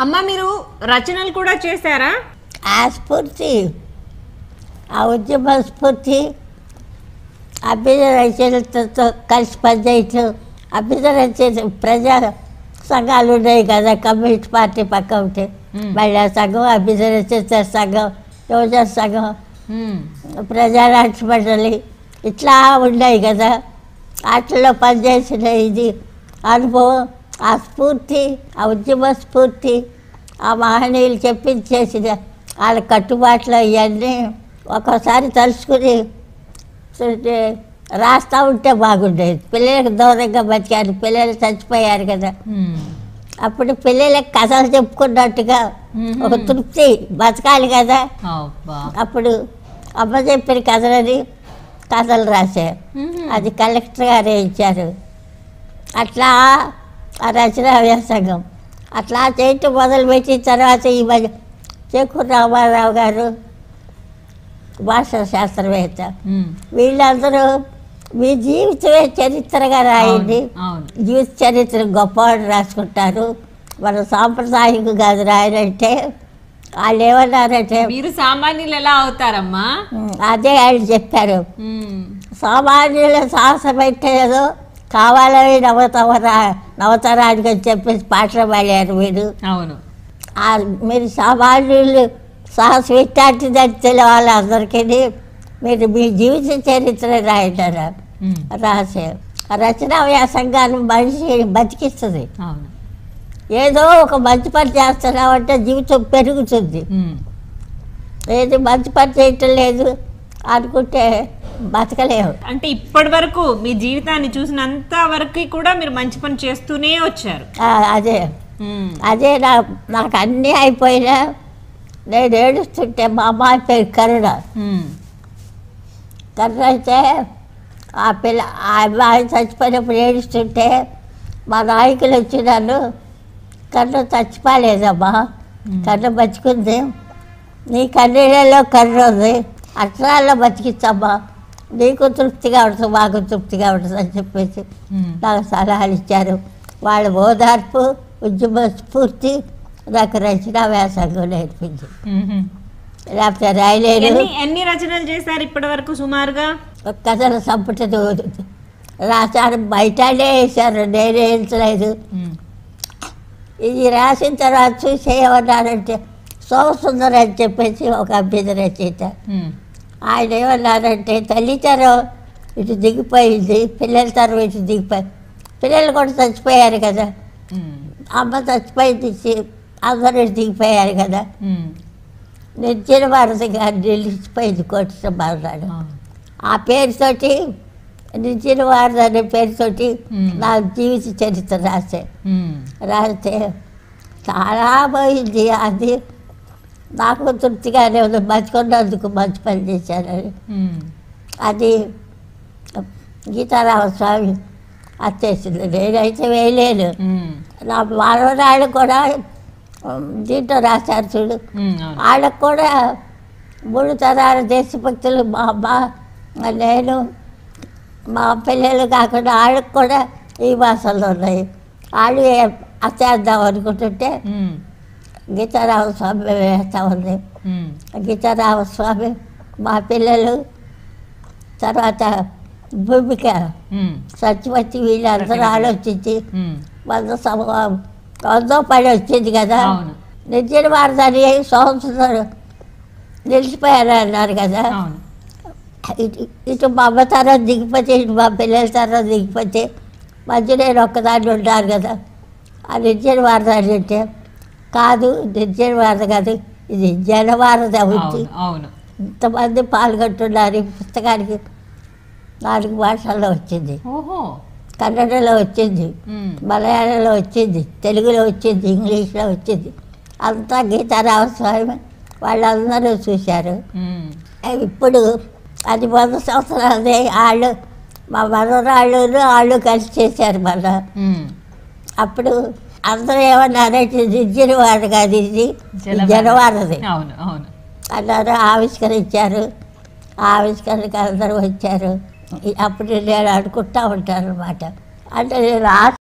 అమ్మ మీరు రచనలు కూడా చేశారా ఆ స్ఫూర్తి ఆ ఉద్యమ స్ఫూర్తి అభ్యుదయ రచయితలతో కలిసి పనిచేయటం అభ్యుదయ రచయిత ప్రజా సంఘాలు ఉన్నాయి కదా కమ్యూనిస్ట్ పార్టీ పక్క ఉంటే మ్మ్. మహిళా సంఘం అభ్యుదయ రచయిత సంఘం యువజన సంఘం మ్మ్. ప్రజానాట్య మండలి ఇట్లా ఉన్నాయి కదా వాటిలో పనిచేసిన ఇది అనుభవం ఆ స్ఫూర్తి ఆ ఉద్యమ స్ఫూర్తి ఆ మహనీయులు చెప్పించేసిన వాళ్ళ కట్టుబాట్లు ఇవన్నీ ఒక్కోసారి తలుచుకుని చూస్తే రాస్తా ఉంటే బాగుండేది పిల్లలకు దూరంగా బతికారు పిల్లలు చచ్చిపోయారు కదా మ్మ్. అప్పుడు పిల్లలకు కథలు చెప్పుకున్నట్టుగా మ్మ్. ఒక తృప్తి బతకాలి కదా అబ్బా అప్పుడు అమ్మ చెప్పిన కథలని కథలు రాశారు మ్మ్. అది కలెక్టర్ గారే ఇచ్చారు అట్లా ఆ రచన వ్యాసంగం అట్లా చేయటం మొదలుపెట్టిన తర్వాత ఈ మధ్య చేకూరు రామారావు గారు భాషా శాస్త్రవేత్త మ్మ్. వీళ్ళందరూ మీ జీవితమే చరిత్రగా రాయండి అవును, అవును జీవిత చరిత్ర గొప్పవాడు రాసుకుంటారు మన సాంప్రదాయిక కాదు రాయనంటే వాళ్ళు ఏమన్నారంటే మీరు సామాన్యులు ఎలా అవుతారమ్మా "ఉమ్, అదే వాళ్ళు చెప్పారు మ్మ్. సామాన్యుల సాహసం పెట్టేదో కావాలని నవతవరా నవతరానికి అని చెప్పేసి పాటలు పాడారు మీరు అవును ఆ మీరు సామాన్యులు సాహసం ఎట్టాంటిదని తెలియాలి అందరికీ మీరు మీ జీవిత చరిత్ర రాయంటారా మ్మ్. రాసే ఆ రచనా వ్యాసంగాన్ని మనిషి బతికిస్తుంది అవును ఏదో ఒక మంచి పని చేస్తున్నామంటే జీవితం పెరుగుతుంది మ్మ్. ఏది మంచి పని చేయటం లేదు అనుకుంటే బతకలేము అంటే ఇప్పటి వరకు మీ జీవితాన్ని చూసినంత వరకు కూడా మీరు మంచి పని చేస్తూనే వచ్చారు ఆ, అదే మ్మ్. అదే నా నాకు అన్నీ అయిపోయినా నేను ఏడుస్తుంటే మా అమ్మాయి పేరు కరుణ మ్మ్. కరుణ అయితే ఆ పిల్ల ఆ అమ్మాయి చచ్చిపోయినప్పుడు ఏడుస్తుంటే మా నాయకులు వచ్చి నన్ను కన్ను చచ్చిపోలేదమ్మా కన్ను బతుకుంది నీ కన్నీళ్ళలో కన్ను ఉంది అక్షరాల్లో బతికించమ్మా నీకు తృప్తిగా ఉంటుంది మాకు తృప్తిగా ఉంటుంది అని చెప్పేసి మ్మ్. నాకు సలహాలు ఇచ్చారు వాళ్ళ ఓదార్పు ఉద్యమ స్ఫూర్తి నాకు రచన వ్యాసంగం నేర్పింది మ్మ్. లేకపోతే రాయలేను ఎన్ని ఎన్ని రచనలు చేశారు ఇప్పటి వరకు సుమారుగా ఒక కథల సంపుట రాశారు బయటనే వేశారు నేనే వేయించలేదు మ్మ్. ఇది రాసిన తర్వాత చూసి ఏమన్నారంటే సోమసుందర్ అని చెప్పేసి ఒక అభ్యర్థి రచయిత మ్మ్. ఆయన ఏమన్నారంటే తల్లితరం ఇటు దిగిపోయింది పిల్లల తరం ఇటు దిగిపోయి పిల్లలు కూడా చచ్చిపోయారు కదా మ్మ్. అమ్మ చచ్చిపోయింది చి- అందరూ ఇటు దిగిపోయారు కదా మ్మ్. నిర్జన వారధిగా నిలిచిపోయింది కోటి సమాధానం అవును. ఆ పేరుతోటి నిర్జన వారధి అనే పేరుతోటి మ్మ్. నా జీవిత చరిత్ర రాసే మ్మ్. రాస్తే చాలా పోయింది అది నాకు తృప్తిగానే ఉంది బతుకున్నందుకు మంచి పని చేశానని మ్మ్. అది గీతారామస్వామి వచ్చేసింది నేనైతే వేయలేను మ్మ్. నా మనవరాళ్ళు కూడా ఉమ్, దీంట్లో రాశారు చూడు మ్మ్. అవును. వాళ్ళకు కూడా మూడు తరాల దేశభక్తులు మా అమ్మ మా నేను మా పిల్లలు కాకుండా వాళ్ళకు కూడా ఈ భాషల్లో ఉన్నాయి వాళ్ళు ఏ- అచ్చేద్దాం అనుకుంటుంటే మ్మ్. గీతారామస్వామి వేస్తా ఉంది మ్మ్. గీతారామస్వామి మా పిల్లలు తర్వాత భూమిక మ్మ్. సత్యవతి వీళ్ళందరూ ఆలోచించి మ్మ్. వంద సమూహం వందో పడి వచ్చింది కదా అవును నిత్యం వారదని సంవత్సరం నిలిచిపోయారు అన్నారు కదా అవును ఇటు ఇటు మా అమ్మ తరం దిగిపోతే ఇటు మా పిల్లల తరం దిగిపోతే మధ్య నేను ఒక్కదాన్ని ఉంటాను కదా ఆ నిర్జన వారధి అంటే కాదు నిర్జన వారధి కాదు ఇది జనవారధి అవుతుంది అవును అవును ఇంతమంది పాల్గొంటున్నారు ఈ పుస్తకానికి నాలుగు భాషల్లో వచ్చింది ఓహో కన్నడలో వచ్చింది మ్మ్. మలయాళంలో వచ్చింది తెలుగులో వచ్చింది ఇంగ్లీష్లో వచ్చింది అంతా గీతారామస్వామి వాళ్ళందరూ చూశారు మ్మ్. ఇప్పుడు అది వంద సంవత్సరాలదే వాళ్ళు మా మనవరాళ్ళు వాళ్ళు కలిసి చేశారు మళ్ళా మ్మ్. అప్పుడు అందరూ ఏమన్నారంటే నిర్జన వారు కాదు ఇది జనవారధి. జనవారది అవును అవును అన్నారు ఆవిష్కరించారు ఆ ఆవిష్కరణకి అందరూ వచ్చారు ఈ- అప్పుడు నేను అనుకుంటా ఉంటాను అనమాట అంటే నేను ఆ